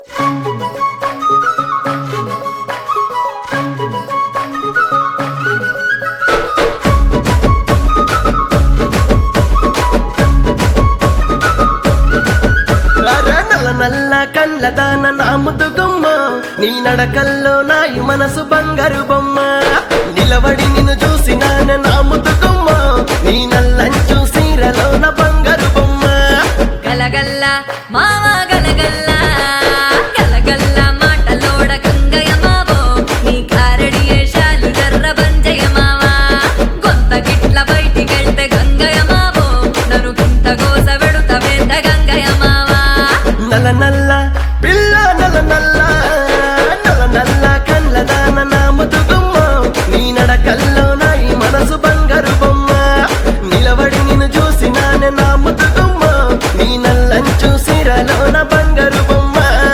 అరే నల్ల నల్ల కళ్ళ దాన నా ముదుగుమ్మ నీ నడకల్లో నాయి మనసు బంగారు బొమ్మ నిలబడి నిన్ను చూసి నాన్న నా ముదుగుమ్మ నీ నల్లంచు సీరలోన బంగారు బొమ్మ గలగల్ల మావ గలగల్ల గలగల్ల మాటలోడ గంగయ్య మావో నీ కారడి ఏషాలు జర్ర బంజయ్య మావా గొంత గిట్ల బయటికెళ్తే గంగయ్య మావో నన్ను గింత గోస వెడుత వెంట గంగయ్య మావా నల్ల నల్ల పిల్ల నల్ల నల్ల నల్ల నల్ల కళ్ళ దాన నా ముదుగుమ్మ నీ నడకల్లో నాయి మనసు బంగారు బొమ్మ నిలబడి నిన్ను చూసి నాన్న నా ముదుగుమ్మ నీ నల్లంచు సీరలోన బంగారు బొమ్మ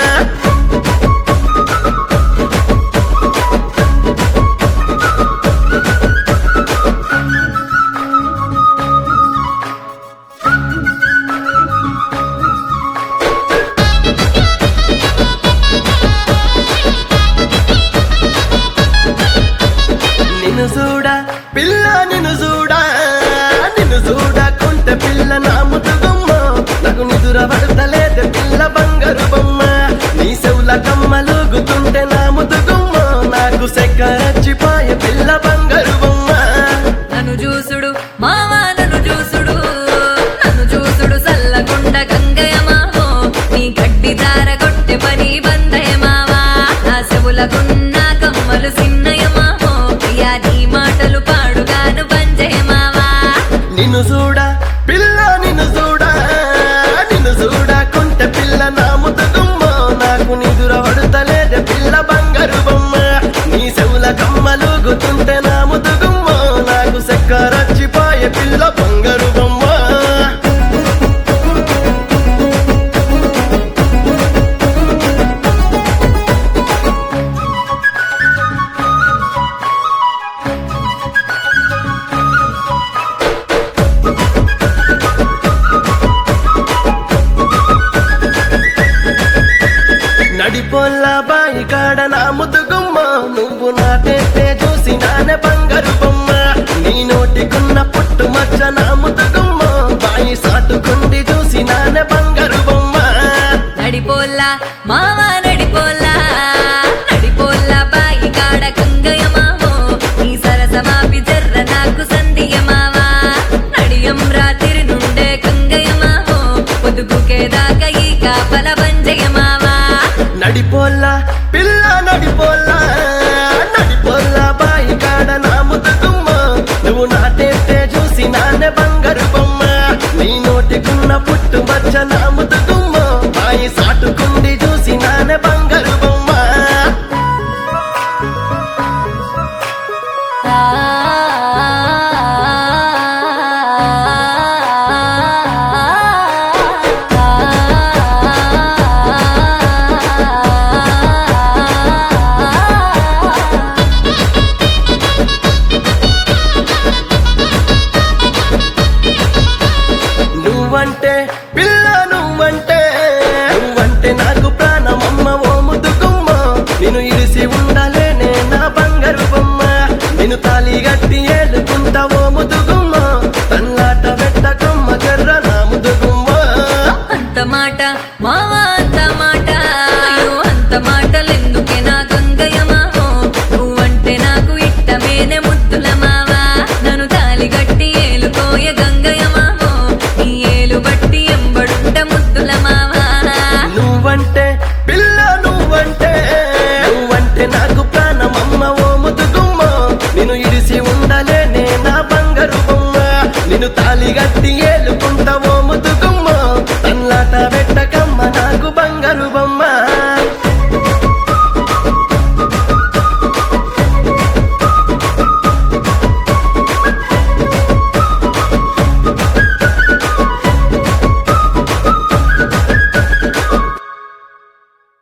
నిన్ను చూడ పిల్ల నిన్ను చూడ నిన్ను చూడకుంటే పిల్ల నా ముదుగుమ్మ నాకు నిదుర పడతలేదు పిల్ల బంగారు బొమ్మ నీ చెవుల కమ్మలుగుతుంటే నా ముదుగుమ్మ నాకు సెక్కరచ్చిపోయే పిల్ల బంగారు బొమ్మ నన్ను చూసుడు మావా నన్ను చూసుడు నన్ను చూసుడు సల్లగుండ గంగయ్య మావో నీ గడ్డి దార కొట్టె పని బందయ్య మావా నా చెవులకున్న కమ్మలు సిన్నయ్య మావో ప్రియా నీ మాటలు పాడుగాను బంజయ్య మావా నిన్ను చూడ పిల్ల నిన్ను చూడ నిన్ను చూడకుంటే పిల్ల నా ముదుగుమ్మ నాకు నిదుర పడతలేదు పిల్ల బంగారు బొమ్మ నీ చెవుల కమ్మలుగుతుంటే నా ముదుగుమ్మ నాకు సెక్కరచ్చిపోయే పిల్ల బంగారు బొమ్మ నడిపోల్ల బాయి కాడ నా ముదుగుమ్మ నువ్వు నా తెస్తే చూసి నానే బంగారు బొమ్మ నీ నోటికున్న పుట్టు మచ్చ నా ముదుగుమ్మ బాయి సాటుకుండి చూసి నానే బంగారు బొమ్మ నడిపోల్లా మావా నడిపోల్లా నడిపోల్లా బాయి కాడ గంగయ్య మావో నీ సరసమాపి జర్ర నాకు సంధియ మావా నడియం రాత్రి నుండే గంగయ్య మావో పొదుగుకే దాకా ఈ కాపల బంజయ్య మావా నడిపోల్ల పిల్ల నడిపోల్ల నడిపోల్ల బాయి కాడ నా ముదుగుమ్మ నువ్వు నా తెస్తే చూసి నానే బంగారు బొమ్మ నీ నోటికున్న పుట్టు మచ్చ నా